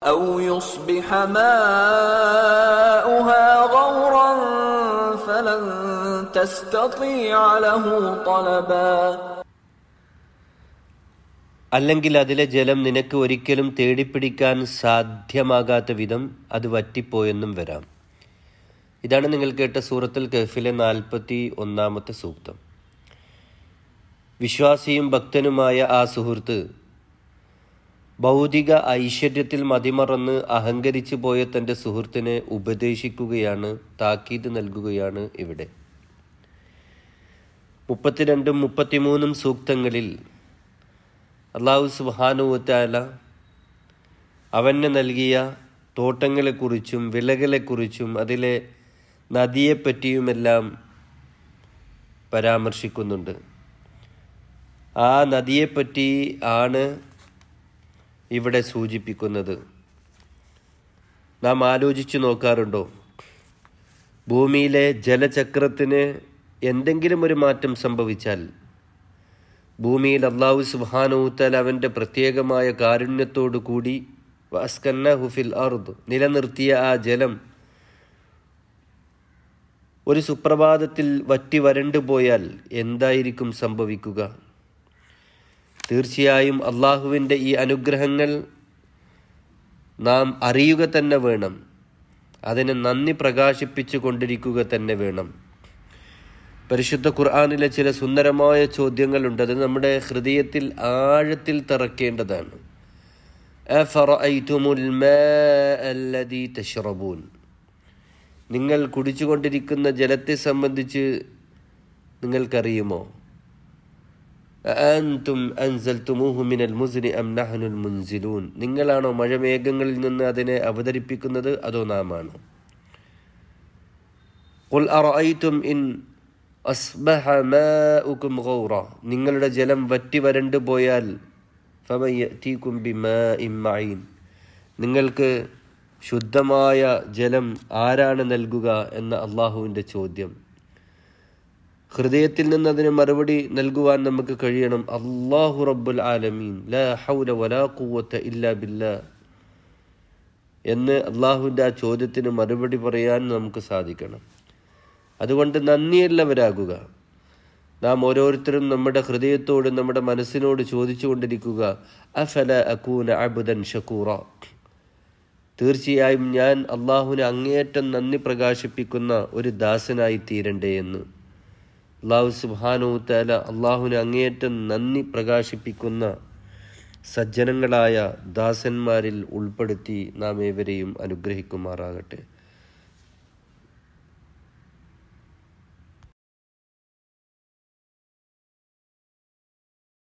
أو يصبح ماؤها غورا فلن تستطيع له طلبا അല്ലെങ്കിൽ അതിലെ ജലം നിനക്ക് ഒരിക്കലും തേടിപ്പിടിക്കാൻ സാധ്യമാകാത്ത വിധം അത് വറ്റിപ്പോയെന്നും വരാം ഇതാണ് നിങ്ങൾ കേട്ട സൂറത്തുൽ കഹഫിലെ നാൽപ്പത്തി ഒന്നാമത്തെ സൂക്തം വിശ്വാസിയും ഭക്തനുമായ ആ സുഹൃത്ത് ഭൗതിക ഐശ്വര്യത്തിൽ മതിമറന്ന് അഹങ്കരിച്ചു പോയ തൻ്റെ സുഹൃത്തിനെ ഉപദേശിക്കുകയാണ് താക്കീത് നൽകുകയാണ് ഇവിടെ മുപ്പത്തിരണ്ടും മുപ്പത്തിമൂന്നും സൂക്തങ്ങളിൽ അള്ളാഹു സുബാനുവത്താല അവന് നൽകിയ തോട്ടങ്ങളെക്കുറിച്ചും വിളകളെക്കുറിച്ചും അതിലെ നദിയെപ്പറ്റിയുമെല്ലാം പരാമർശിക്കുന്നുണ്ട് ആ നദിയെപ്പറ്റി ആണ് ഇവിടെ സൂചിപ്പിക്കുന്നത് നാം ആലോചിച്ചു നോക്കാറുണ്ടോ ഭൂമിയിലെ ജലചക്രത്തിന് എന്തെങ്കിലും ഒരു മാറ്റം സംഭവിച്ചാൽ ഭൂമിയിൽ അള്ളാഹു സുബാനൂത്തൽ അവൻ്റെ പ്രത്യേകമായ കാരുണ്യത്തോടു കൂടി വസ്കന്ന ഹുഫിൽ അർദ് നിലനിർത്തിയ ആ ജലം ഒരു സുപ്രഭാതത്തിൽ വറ്റി വരണ്ടു പോയാൽ എന്തായിരിക്കും സംഭവിക്കുക തീർച്ചയായും അള്ളാഹുവിൻ്റെ ഈ അനുഗ്രഹങ്ങൾ നാം അറിയുക തന്നെ വേണം അതിനെ നന്ദി പ്രകാശിപ്പിച്ചു കൊണ്ടിരിക്കുക തന്നെ വേണം പരിശുദ്ധ ഖുർആാനിലെ ചില സുന്ദരമായ ചോദ്യങ്ങളുണ്ട് അത് നമ്മുടെ ഹൃദയത്തിൽ ആഴത്തിൽ തറക്കേണ്ടതാണ് അഫറഅയ്തുമുൽ മാഅ അല്ലദീ തശ്റബൂൻ നിങ്ങൾ കുടിച്ചുകൊണ്ടിരിക്കുന്ന ജലത്തെ സംബന്ധിച്ച് നിങ്ങൾക്കറിയുമോ അഅൻതും അൻസൽതുമൂഹു മിനൽ മുസ്നി അം നഹ്നുൽ മുൻസിലൂൻ നിങ്ങളാണോ മഴമേഘങ്ങളിൽ നിന്ന് അതിനെ അവതരിപ്പിക്കുന്നത് അതോ നാമാണോ ഖുൽ അറഅയ്തും ഇൻ അസ്ബഹ മാഉകും ഗൗറ നിങ്ങളുടെ ജലം വറ്റി വരണ്ടു പോയാൽ ഫമൻ യഅതീകും ബിമാഇൻ മഈൻ നിങ്ങൾക്ക് ശുദ്ധമായ ജലം ആരാണ് നൽകുക എന്ന അള്ളാഹുവിൻ്റെ ചോദ്യം ഹൃദയത്തിൽ നിന്ന് അതിന് മറുപടി നൽകുവാൻ നമുക്ക് കഴിയണം അള്ളാഹു റബ്ബുൽ ആലമീൻ ലാ ഹൗല വലാ ഖുവത്ത ഇല്ലാ ബില്ലാ എന്ന് അള്ളാഹുവിൻ്റെ ആ ചോദ്യത്തിന് മറുപടി പറയാൻ നമുക്ക് സാധിക്കണം അതുകൊണ്ട് നന്ദിയുള്ളവരാകുക നാം ഓരോരുത്തരും നമ്മുടെ ഹൃദയത്തോട് നമ്മുടെ മനസ്സിനോട് ചോദിച്ചുകൊണ്ടിരിക്കുക അഫല അക്കൂന അബുദൻ ഷക്കൂറ തീർച്ചയായും ഞാൻ അള്ളാഹുവിന് അങ്ങേയറ്റം നന്ദി പ്രകാശിപ്പിക്കുന്ന ഒരു ദാസനായി തീരണ്ടേ എന്ന് അള്ളാഹു സുബാനു താല അള്ളാഹുവിന് അങ്ങേയറ്റം നന്ദി പ്രകാശിപ്പിക്കുന്ന സജ്ജനങ്ങളായ ദാസന്മാരിൽ ഉൾപ്പെടുത്തി നാം ഏവരെയും അനുഗ്രഹിക്കുമാറാകട്ടെ